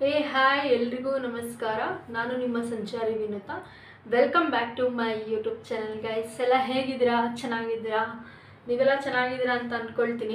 ಹೇ hi ಎಲ್ರಿಗೂ ನಮಸ್ಕಾರ ನಾನು ನಿಮ್ಮ ಸಂಚಾರಿ Vinuta welcome back to my YouTube channel guys ಎಲ್ಲ ಹೇಗಿದ್ದೀರಾ ಚೆನ್ನಾಗಿದ್ದೀರಾ ನೀವೆಲ್ಲ ಚೆನ್ನಾಗಿದ್ದೀರಾ ಅಂತ ಅಂದ್ಕೊಳ್ತೀನಿ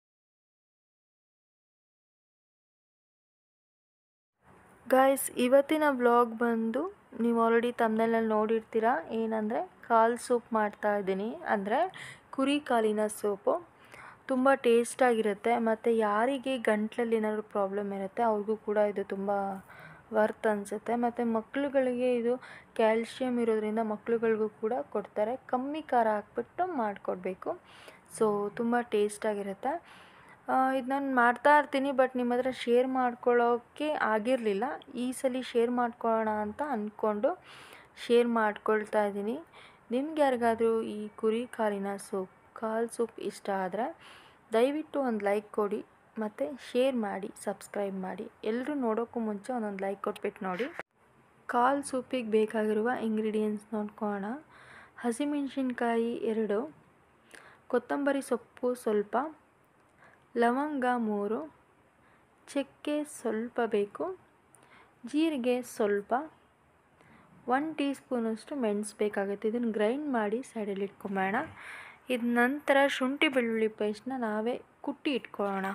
ಗಾಯ್ಸ್ ಇವತ್ತಿನ ವ್ಲಾಗ್ ಬಂದು ನೀವು ಆಲ್ರೆಡಿ ತಮ್ಮನೆಲ್ಲ ನೋಡಿರ್ತೀರ ಏನಂದರೆ ಕಾಲು ಸೂಪ್ ಮಾಡ್ತಾ ಇದ್ದೀನಿ ಅಂದರೆ ಕುರಿ ಕಾಲಿನ ಸೂಪು ತುಂಬ ಟೇಸ್ಟಾಗಿರುತ್ತೆ ಮತ್ತು ಯಾರಿಗೆ ಗಂಟ್ಲಲ್ಲಿ ಏನಾದರೂ ಪ್ರಾಬ್ಲಮ್ ಇರುತ್ತೆ ಅವ್ರಿಗೂ ಕೂಡ ಇದು ತುಂಬ ವರ್ತ್ ಅನಿಸುತ್ತೆ ಮತ್ತು ಮಕ್ಳುಗಳಿಗೆ ಇದು ಕ್ಯಾಲ್ಶಿಯಮ್ ಇರೋದ್ರಿಂದ ಮಕ್ಳುಗಳಿಗೂ ಕೂಡ ಕೊಡ್ತಾರೆ ಕಮ್ಮಿ ಖಾರ ಹಾಕ್ಬಿಟ್ಟು ಮಾಡಿಕೊಡ್ಬೇಕು ಸೊ ತುಂಬ ಟೇಸ್ಟಾಗಿರುತ್ತೆ ಇದು ನಾನು ಮಾಡ್ತಾ ಇರ್ತೀನಿ ಬಟ್ ನಿಮ್ಮ ಹತ್ರ ಶೇರ್ ಮಾಡ್ಕೊಳ್ಳೋಕ್ಕೆ ಆಗಿರಲಿಲ್ಲ ಈ ಸಲ ಶೇರ್ ಮಾಡ್ಕೊಳ್ಳೋಣ ಅಂತ ಅಂದ್ಕೊಂಡು ಶೇರ್ ಮಾಡ್ಕೊಳ್ತಾ ಇದ್ದೀನಿ ನಿಮ್ಗೆ ಯಾರಿಗಾದರೂ ಈ ಕುರಿ ಕಾಲಿನ ಸೂಪ್ ಕಾಲು ಸೂಪ್ ಇಷ್ಟ ಆದರೆ ದಯವಿಟ್ಟು ಒಂದು ಲೈಕ್ ಕೊಡಿ ಮತ್ತು ಶೇರ್ ಮಾಡಿ ಸಬ್ಸ್ಕ್ರೈಬ್ ಮಾಡಿ ಎಲ್ಲರೂ ನೋಡೋಕ್ಕೂ ಮುಂಚೆ ಒಂದೊಂದು ಲೈಕ್ ಕೊಟ್ಬಿಟ್ಟು ನೋಡಿ ಕಾಲು ಸೂಪಿಗೆ ಬೇಕಾಗಿರುವ ಇಂಗ್ರೀಡಿಯೆಂಟ್ಸ್ ನೋಡ್ಕೊಳ್ಳೋಣ ಹಸಿಮೆಣಸಿನ್ಕಾಯಿ ಎರಡು ಕೊತ್ತಂಬರಿ ಸೊಪ್ಪು ಸ್ವಲ್ಪ ಲವಂಗ ಮೂರು ಚಕ್ಕೆ ಸ್ವಲ್ಪ ಬೇಕು ಜೀರಿಗೆ ಸ್ವಲ್ಪ ಒನ್ ಟೀ ಸ್ಪೂನಷ್ಟು ಮೆಣಸು ಬೇಕಾಗುತ್ತೆ ಇದನ್ನು ಗ್ರೈಂಡ್ ಮಾಡಿ ಸೈಡಲ್ಲಿ ಇಟ್ಕೊಂಬೋಣ ಇದು ನಂತರ ಶುಂಠಿ ಬೆಳ್ಳುಳ್ಳಿ ಪೇಸ್ಟ್ನ ನಾವೇ ಕುಟ್ಟಿ ಇಟ್ಕೊಳ್ಳೋಣ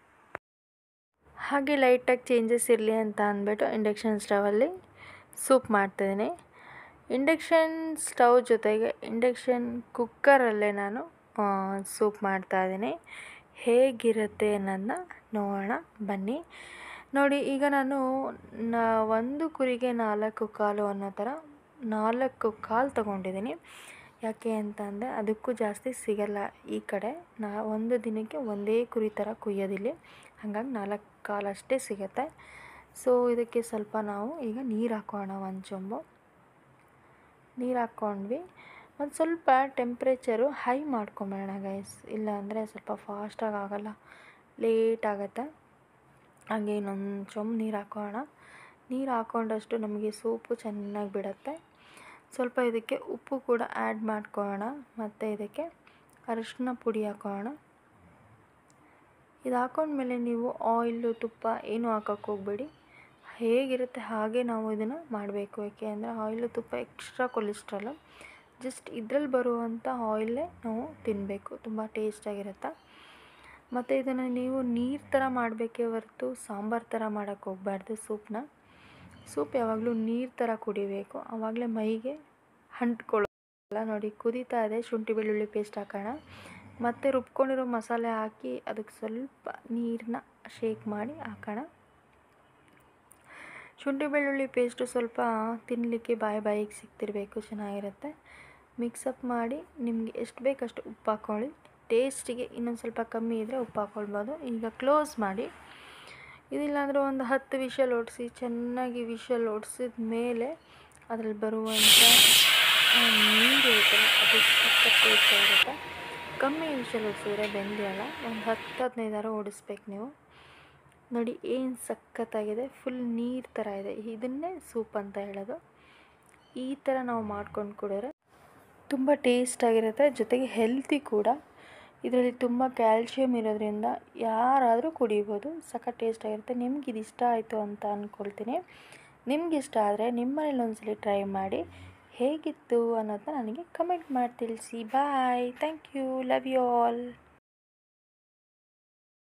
ಹಾಗೆ ಲೈಟಾಗಿ ಚೇಂಜಸ್ ಇರಲಿ ಅಂತ ಅಂದ್ಬಿಟ್ಟು ಇಂಡಕ್ಷನ್ ಸ್ಟವಲ್ಲಿ ಸೂಪ್ ಮಾಡ್ತಿದ್ದೀನಿ ಇಂಡಕ್ಷನ್ ಸ್ಟವ್ ಜೊತೆಗೆ ಇಂಡಕ್ಷನ್ ಕುಕ್ಕರಲ್ಲೇ ನಾನು ಸೂಪ್ ಮಾಡ್ತಾಯಿದ್ದೀನಿ ಹೇಗಿರುತ್ತೆ ಅನ್ನೋದನ್ನ ನೋಡೋಣ ಬನ್ನಿ ನೋಡಿ ಈಗ ನಾನು ನಾ ಒಂದು ಕುರಿಗೆ ನಾಲ್ಕು ಕಾಲು ಅನ್ನೋ ಥರ ನಾಲ್ಕು ಕಾಲು ತೊಗೊಂಡಿದ್ದೀನಿ ಯಾಕೆ ಅಂತಂದರೆ ಅದಕ್ಕೂ ಜಾಸ್ತಿ ಸಿಗಲ್ಲ ಈ ಕಡೆ ನಾ ಒಂದು ದಿನಕ್ಕೆ ಒಂದೇ ಕುರಿ ಥರ ಕುಯ್ಯೋದಿಲ್ಲಿ ಹಾಗಾಗಿ ನಾಲ್ಕು ಕಾಲು ಅಷ್ಟೇ ಸಿಗುತ್ತೆ ಸೊ ಇದಕ್ಕೆ ಸ್ವಲ್ಪ ನಾವು ಈಗ ನೀರು ಹಾಕೋಣ ಒಂದು ಚೊಂಬು ನೀರು ಹಾಕ್ಕೊಂಡ್ವಿ ಒಂದು ಸ್ವಲ್ಪ ಟೆಂಪ್ರೇಚರು ಹೈ ಮಾಡ್ಕೊಂಬೇಡ ಗೈಸ್ ಇಲ್ಲಾಂದರೆ ಸ್ವಲ್ಪ ಫಾಸ್ಟಾಗಿ ಆಗೋಲ್ಲ ಲೇಟ್ ಆಗುತ್ತೆ ಹಾಗೆ ಇನ್ನೊಂದು ಚೊಂಬು ನೀರು ಹಾಕೋಣ ನೀರು ಹಾಕ್ಕೊಂಡಷ್ಟು ನಮಗೆ ಸೂಪು ಚೆನ್ನಾಗಿ ಬಿಡುತ್ತೆ ಸ್ವಲ್ಪ ಇದಕ್ಕೆ ಉಪ್ಪು ಕೂಡ ಆ್ಯಡ್ ಮಾಡ್ಕೊಳ್ಳೋಣ ಮತ್ತು ಇದಕ್ಕೆ ಅರಿಶಿನ ಪುಡಿ ಹಾಕೋಣ ಇದು ಹಾಕೊಂಡ್ಮೇಲೆ ನೀವು ಆಯಿಲು ತುಪ್ಪ ಏನೂ ಹಾಕೋಕ್ಕೆ ಹೋಗಬೇಡಿ ಹೇಗಿರುತ್ತೆ ಹಾಗೆ ನಾವು ಇದನ್ನು ಮಾಡಬೇಕು ಯಾಕೆ ಅಂದರೆ ಆಯಿಲು ತುಪ್ಪ ಎಕ್ಸ್ಟ್ರಾ ಕೊಲೆಸ್ಟ್ರಾಲು ಜಸ್ಟ್ ಇದರಲ್ಲಿ ಬರುವಂಥ ಆಯಿಲೇ ನಾವು ತಿನ್ನಬೇಕು ತುಂಬ ಟೇಸ್ಟಾಗಿರುತ್ತೆ ಮತ್ತು ಇದನ್ನು ನೀವು ನೀರು ಥರ ಮಾಡಬೇಕೇ ಹೊರತು ಸಾಂಬಾರು ಥರ ಮಾಡೋಕ್ಕೆ ಹೋಗಬಾರ್ದು ಸೂಪನ್ನ ಸೂಪ್ ಯಾವಾಗಲೂ ನೀರು ಥರ ಕುಡಿಬೇಕು ಆವಾಗಲೇ ಮೈಗೆ ಅಂಟ್ಕೊಳ್ಳಲ್ಲ ನೋಡಿ ಕುದೀತಾ ಇದೆ ಶುಂಠಿ ಬೆಳ್ಳುಳ್ಳಿ ಪೇಸ್ಟ್ ಹಾಕೋಣ ಮತ್ತು ರುಬ್ಕೊಂಡಿರೋ ಮಸಾಲೆ ಹಾಕಿ ಅದಕ್ಕೆ ಸ್ವಲ್ಪ ನೀರನ್ನ ಶೇಕ್ ಮಾಡಿ ಹಾಕೋಣ ಶುಂಠಿ ಬೆಳ್ಳುಳ್ಳಿ ಪೇಸ್ಟು ಸ್ವಲ್ಪ ತಿನ್ನಲಿಕ್ಕೆ ಬಾಯಿ ಬಾಯಿಗೆ ಸಿಗ್ತಿರಬೇಕು ಚೆನ್ನಾಗಿರುತ್ತೆ ಮಿಕ್ಸಪ್ ಮಾಡಿ ನಿಮಗೆ ಎಷ್ಟು ಬೇಕಷ್ಟು ಉಪ್ಪು ಹಾಕ್ಕೊಳ್ಳಿ ಟೇಸ್ಟಿಗೆ ಇನ್ನೊಂದು ಸ್ವಲ್ಪ ಕಮ್ಮಿ ಇದ್ದರೆ ಉಪ್ಪು ಹಾಕ್ಕೊಳ್ಬೋದು ಈಗ ಕ್ಲೋಸ್ ಮಾಡಿ ಇದಿಲ್ಲಾಂದರೆ ಒಂದು ಹತ್ತು ವಿಷಲ್ ಓಡಿಸಿ ಚೆನ್ನಾಗಿ ವಿಷಲ್ ಓಡಿಸಿದ ಮೇಲೆ ಅದರಲ್ಲಿ ಬರುವಂಥ ನೀರು ಇರುತ್ತಲ್ಲ ಅದು ಸಖತ್ ಟೇಸ್ಟ್ ಆಗಿರುತ್ತೆ ಕಮ್ಮಿ ವಿಷಲ್ ಓಡಿಸಿದ್ರೆ ಬೆಂದಿಯಲ್ಲ ಒಂದು ಹತ್ತು ಹದಿನೈದಾರು ಓಡಿಸ್ಬೇಕು ನೀವು ನೋಡಿ ಏನು ಸಖತ್ತಾಗಿದೆ ಫುಲ್ ನೀರು ಥರ ಇದೆ ಇದನ್ನೇ ಸೂಪ್ ಅಂತ ಹೇಳೋದು ಈ ಥರ ನಾವು ಮಾಡ್ಕೊಂಡು ಕುಡಿದ್ರೆ ತುಂಬ ಟೇಸ್ಟಾಗಿರುತ್ತೆ ಜೊತೆಗೆ ಹೆಲ್ತಿ ಕೂಡ ಇದರಲ್ಲಿ ತುಂಬ ಕ್ಯಾಲ್ಶಿಯಮ್ ಇರೋದ್ರಿಂದ ಯಾರಾದರೂ ಕುಡಿಬೋದು ಸಖತ್ ಟೇಸ್ಟಾಗಿರುತ್ತೆ ನಿಮ್ಗೆ ಇದು ಇಷ್ಟ ಆಯಿತು ಅಂತ ಅಂದ್ಕೊಳ್ತೀನಿ ನಿಮ್ಗೆ ಇಷ್ಟ ಆದರೆ ನಿಮ್ಮನೇಲಿ ಒಂದ್ಸಲ ಟ್ರೈ ಮಾಡಿ ಹೇಗಿತ್ತು ಅನ್ನೋದನ್ನ ನನಗೆ ಕಮೆಂಟ್ ಮಾಡಿ ತಿಳಿಸಿ bye thank you love you all